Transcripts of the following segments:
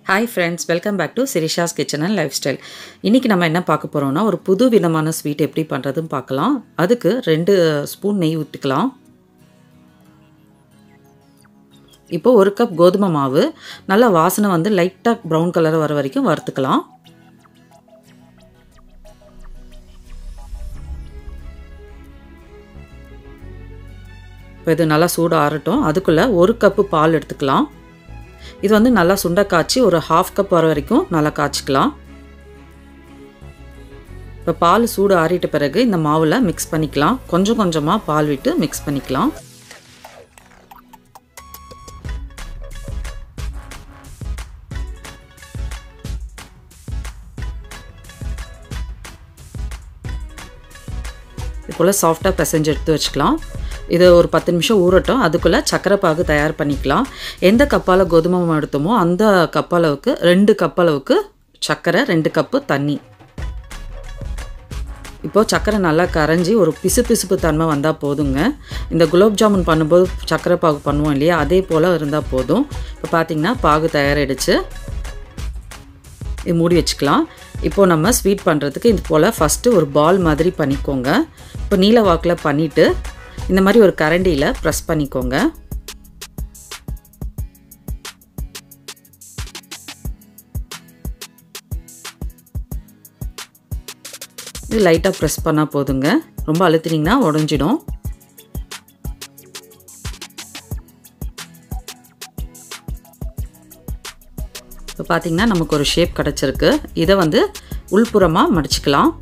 hi friends welcome back to Sirisha's kitchen and lifestyle இன்றைக்கி நம்ம என்ன பார்க்க போகிறோம்னா ஒரு புது விதமான ஸ்வீட் எப்படி பண்ணுறதுன்னு பார்க்கலாம் அதுக்கு ரெண்டு ஸ்பூன் நெய் ஊற்றிக்கலாம் இப்போ ஒரு கப் கோதுமை மாவு நல்லா வாசனை வந்து லைட்டாக ப்ரௌன் கலர் வர வரைக்கும் வறுத்துக்கலாம் இப்போ இது நல்லா சூடு ஆறட்டும் அதுக்குள்ளே ஒரு கப்பு பால் எடுத்துக்கலாம் இது வந்து நல்லா சுண்டை காய்ச்சி ஒரு ஹாஃப் கப் வர வரைக்கும் நல்லா காய்ச்சிக்கலாம் இப்போ பால் சூடு ஆறிட்ட பிறகு இந்த மாவில் மிக்ஸ் பண்ணிக்கலாம் கொஞ்சம் கொஞ்சமாக பால் விட்டு மிக்ஸ் பண்ணிக்கலாம் இது போல் சாஃப்டாக பிசைஞ்சு எடுத்து வச்சுக்கலாம் இது ஒரு பத்து நிமிஷம் ஊறட்டும் அதுக்குள்ளே சக்கரை பாகு தயார் பண்ணிக்கலாம் எந்த கப்பால் கோதுமை மாவு எடுத்தோமோ அந்த கப் அளவுக்கு ரெண்டு கப் அளவுக்கு சர்க்கரை ரெண்டு கப்பு தண்ணி இப்போது சக்கரை நல்லா கரைஞ்சி ஒரு பிசு பிசுப்பு தன்மை வந்தால் போதுங்க இந்த குலோப் ஜாமுன் பண்ணும்போது சக்கரை பாகு பண்ணுவோம் இல்லையா அதே போல் இருந்தால் போதும் இப்போ பார்த்திங்கன்னா பாகு தயாராகிடுச்சு இது மூடி வச்சுக்கலாம் இப்போது நம்ம ஸ்வீட் பண்ணுறதுக்கு இது போல் ஃபஸ்ட்டு ஒரு பால் மாதிரி பண்ணிக்கோங்க இப்போ நீல வாக்கில் பண்ணிவிட்டு இந்த மாதிரி ஒரு கரண்டியில் ப்ரெஸ் பண்ணிக்கோங்க இது லைட்டாக ப்ரெஸ் பண்ணால் போதுங்க ரொம்ப அழுத்தினீங்கன்னா உடஞ்சிடும் இப்போ பார்த்திங்கன்னா நமக்கு ஒரு ஷேப் கிடச்சிருக்கு இதை வந்து உள்புறமாக மடிச்சுக்கலாம்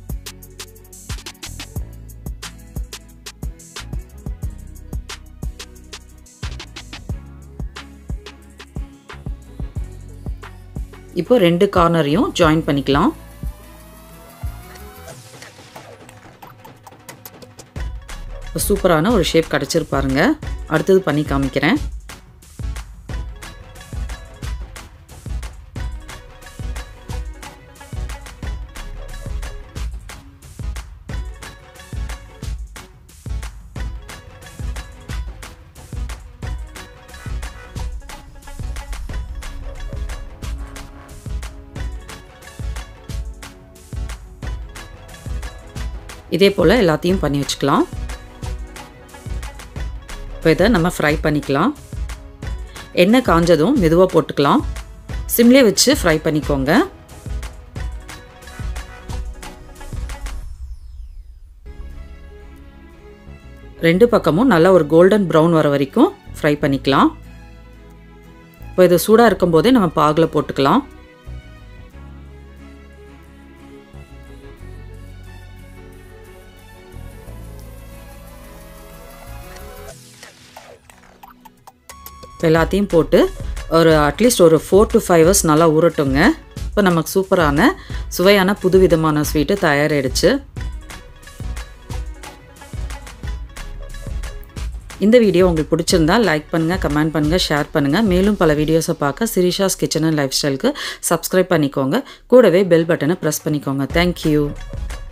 இப்போ ரெண்டு கார்னரையும் ஜாயின் பண்ணிக்கலாம் சூப்பரான ஒரு ஷேப் கிடச்சிருப்பாருங்க அடுத்தது பண்ணி காமிக்கிறேன் இதே போல் எல்லாத்தையும் பண்ணி வச்சுக்கலாம் இப்போ இதை நம்ம ஃப்ரை பண்ணிக்கலாம் எண்ணெய் காஞ்சதும் மெதுவாக போட்டுக்கலாம் சிம்லே வச்சு ஃப்ரை பண்ணிக்கோங்க ரெண்டு பக்கமும் நல்லா ஒரு கோல்டன் ப்ரௌன் வர வரைக்கும் ஃப்ரை பண்ணிக்கலாம் இப்போ இது சூடாக இருக்கும்போதே நம்ம பாகில் போட்டுக்கலாம் எல்லாத்தையும் போட்டு ஒரு அட்லீஸ்ட் ஒரு ஃபோர் டு ஃபைவ் ஹவர்ஸ் நல்லா ஊறட்டுங்க இப்போ நமக்கு சூப்பரான சுவையான புதுவிதமான ஸ்வீட்டு தயாராகிடுச்சு இந்த வீடியோ உங்களுக்கு பிடிச்சிருந்தா லைக் பண்ணுங்கள் கமெண்ட் பண்ணுங்கள் ஷேர் பண்ணுங்கள் மேலும் பல வீடியோஸை பார்க்க சிரிஷாஸ் கிச்சன் அண்ட் லைஃப் ஸ்டைலுக்கு சப்ஸ்கிரைப் பண்ணிக்கோங்க கூடவே பெல் பட்டனை ப்ரெஸ் பண்ணிக்கோங்க தேங்க்யூ